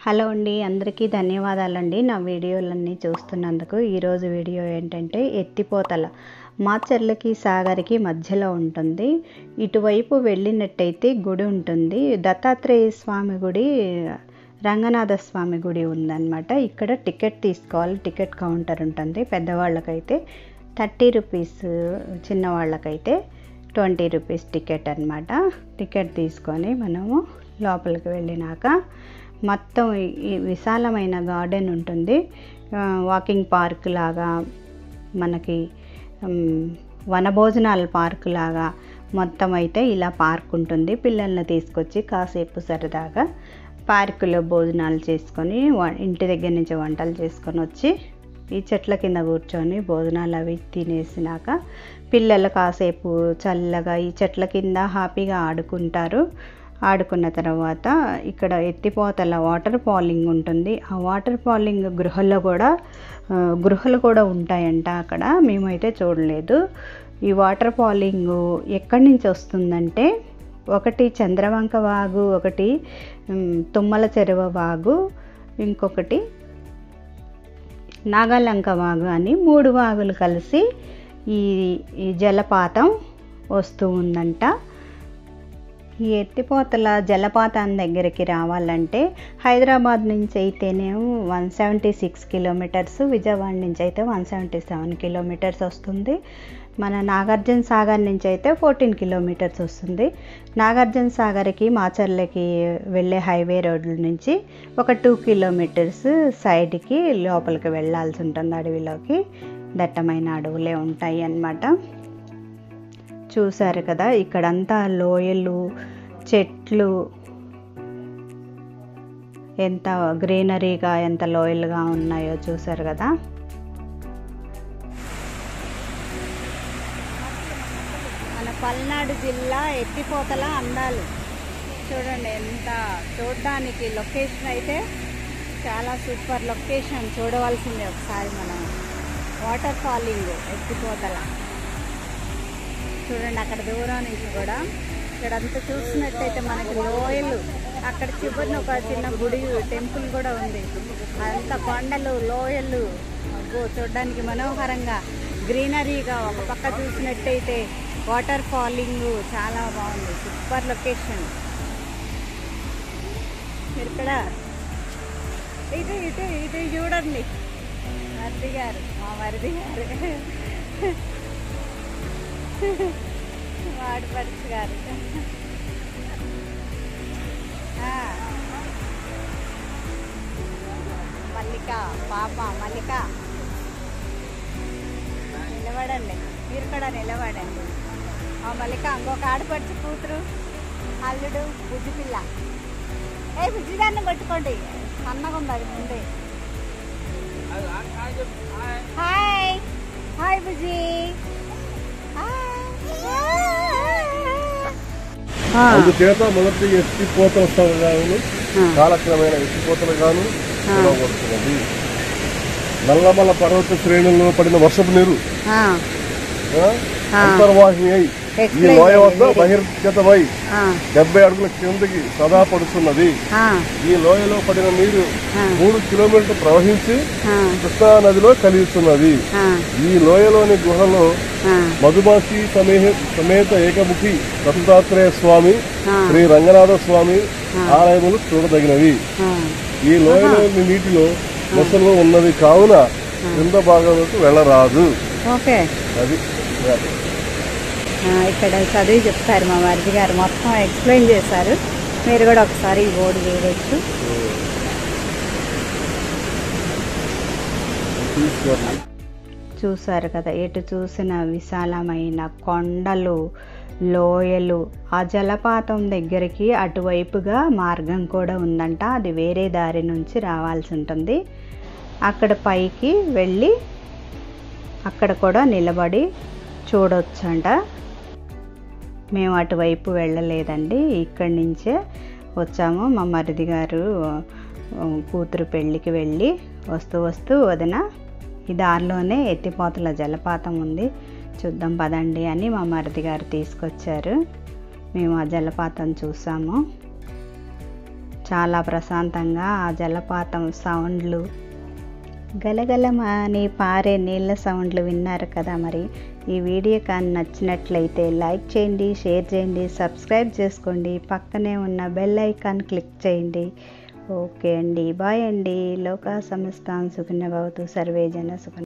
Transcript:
hello అండి అందరికీ ధన్యవాదాలండి నా వీడియోలన్నీ చూస్తున్నందుకు ఈరోజు వీడియో ఏంటంటే ఎత్తిపోతల మాచర్లకి సాగర్కి మధ్యలో ఉంటుంది ఇటువైపు వెళ్ళినట్టయితే గుడి ఉంటుంది దత్తాత్రేయ స్వామి గుడి రంగనాథ స్వామి గుడి ఉందన్నమాట ఇక్కడ టికెట్ తీసుకోవాలి టికెట్ కౌంటర్ ఉంటుంది పెద్దవాళ్ళకైతే థర్టీ రూపీస్ చిన్నవాళ్ళకైతే ట్వంటీ రూపీస్ టికెట్ అనమాట టికెట్ తీసుకొని మనము లోపలికి వెళ్ళినాక మొత్తం ఈ విశాలమైన గార్డెన్ ఉంటుంది వాకింగ్ పార్క్ లాగా మనకి వనభోజనాల పార్క్ లాగా మొత్తం అయితే ఇలా పార్క్ ఉంటుంది పిల్లల్ని తీసుకొచ్చి కాసేపు సరదాగా పార్కులో భోజనాలు చేసుకొని ఇంటి దగ్గర నుంచి వంటలు చేసుకొని వచ్చి ఈ చెట్ల కింద కూర్చొని భోజనాలు అవి తినేసినాక పిల్లలు కాసేపు చల్లగా ఈ చెట్ల కింద హ్యాపీగా ఆడుకుంటారు ఆడుకున్న తర్వాత ఇక్కడ ఎత్తిపోతల వాటర్ ఫాలింగ్ ఉంటుంది ఆ వాటర్ ఫాలింగ్ గృహల్లో కూడా గృహలు కూడా ఉంటాయంట అక్కడ మేమైతే చూడలేదు ఈ వాటర్ ఫాలింగ్ ఎక్కడి నుంచి వస్తుందంటే ఒకటి చంద్రవంక వాగు ఒకటి తుమ్మల చెరువ వాగు ఇంకొకటి నాగాలంక వాగు అని మూడు వాగులు కలిసి ఈ ఈ జలపాతం వస్తూ ఉందంట ఈ ఎత్తిపోతల జలపాతం దగ్గరికి రావాలంటే హైదరాబాద్ నుంచి అయితేనేమో one seventy six kilometres Vijayawada నుంచి అయితే వన్ సెవెంటీ సెవెన్ కిలోమీటర్స్ వస్తుంది మన నాగార్జున సాగర్ నుంచి అయితే ఫోర్టీన్ కిలోమీటర్స్ వస్తుంది నాగార్జున సాగర్కి మాచర్లకి వెళ్ళే హైవే రోడ్ల నుంచి ఒక టూ కిలోమీటర్స్ సైడ్కి లోపలికి వెళ్ళాల్సి ఉంటుంది అడవిలోకి దట్టమైన అడవులే ఉంటాయి అన్నమాట చూసారు కదా ఇక్కడంతా లోయలు చెట్లు ఎంత గ్రీనరీగా ఎంత లోయలుగా ఉన్నాయో చూసారు కదా మన పల్నాడు జిల్లా ఎత్తిపోతల అందాలు చూడండి ఎంత చూడడానికి లొకేషన్ అయితే చాలా సూపర్ లొకేషన్ చూడవలసిందే ఒకసారి మనం వాటర్ ఫాలింగ్ ఎత్తిపోతల చూడండి అక్కడ దూరం నుంచి కూడా ఇక్కడంతా చూసినట్టయితే మనకి లోయలు అక్కడ చివరిన ఒక చిన్న గుడి టెంపుల్ కూడా ఉంది అంత కొండలు లోయలు చూడడానికి మనోహరంగా గ్రీనరీగా ఒక పక్క చూసినట్టయితే వాటర్ ఫాలింగ్ చాలా బాగుంది సూపర్ లొకేషన్ మీరు ఇక్కడ ఇటు ఇటు ఇటు చూడండి మరిది గారు మా మరిది గారు వాడపరిచి గారు మల్లిక పాప మల్లిక నిలబడండి మీరు కూడా నిలబడండి ఆ మల్లిక ఇంకొక ఆడపడిచి కూతురు అల్లుడు బుజ్జి పిల్ల ఏ బుజ్జిదాన్ని కొట్టుకోండి సన్నగా ఉంది అది ముందే హాయ్ హాయ్ బుజ్జి అందుచేత మొదటి ఎత్తిపోతల స్థలాలు కాలక్రమేణ ఎత్తిపోతలు గాను పిలువబడుతున్నది నల్లమల పర్వత శ్రేణుల్లో పడిన వర్షపు నీరు ఆ, అంతర్వాహిని అయి ఈ లోయ వద్ద బహిర్గతమై డెబ్బై అడుగుల కిందకి సదా పడుతున్నది ఈ లోయలో పడిన నీరు మూడు కిలోమీటర్లు ప్రవహించి కృష్ణా నదిలో కలిస్తున్నది ఈ లోయలోని గుహలో మధుమాసి సమేహ సమేత ఏకముఖి దత్తాత్రేయ స్వామి శ్రీ రంగనాథ స్వామి ఆలయములు చూడదగినవి ఈ లోయలోని నీటిలో మొసలు ఉన్నది కావున క్రింద భాగంలోకి వెళ్ళరాదు ఓకే అది ఇక్కడ చదివి చెప్తారు మా వారి గారు మొత్తం ఎక్స్ప్లెయిన్ చేశారు మీరు కూడా ఒకసారి ఈ బోర్డు చూడవచ్చు తీసుకోండి చూసారు కదా ఎటు చూసిన విశాలమైన కొండలు లోయలు ఆ జలపాతం దగ్గరికి అటువైపుగా మార్గం కూడా ఉందంట అది వేరే దారి నుంచి రావాల్సి ఉంటుంది అక్కడ పైకి వెళ్ళి అక్కడ కూడా నిలబడి చూడొచ్చంట మేము అటువైపు వెళ్ళలేదండి ఇక్కడి నుంచే వచ్చాము మా మరిది గారు కూతురు పెళ్ళికి వెళ్ళి వస్తూ వస్తూ వదిన ఈ దారిలోనే ఎత్తిపోతల జలపాతం ఉంది చూద్దాం పదండి అని మా మరిది గారు తీసుకొచ్చారు మేము ఆ జలపాతం చూసాము చాలా ప్రశాంతంగా ఆ జలపాతం సౌండ్లు గలగలమని పారే నీళ్ళ సౌండ్లు విన్నారు కదా మరి ఈ వీడియో కానీ నచ్చినట్లయితే లైక్ చేయండి షేర్ చేయండి సబ్స్క్రైబ్ చేసుకోండి పక్కనే ఉన్న బెల్ ఐకాన్ క్లిక్ చేయండి ఓకే అండి బాయ్ అండి లోకా సమస్తాన్ సుఖిన భవతు సర్వేజన సుఖ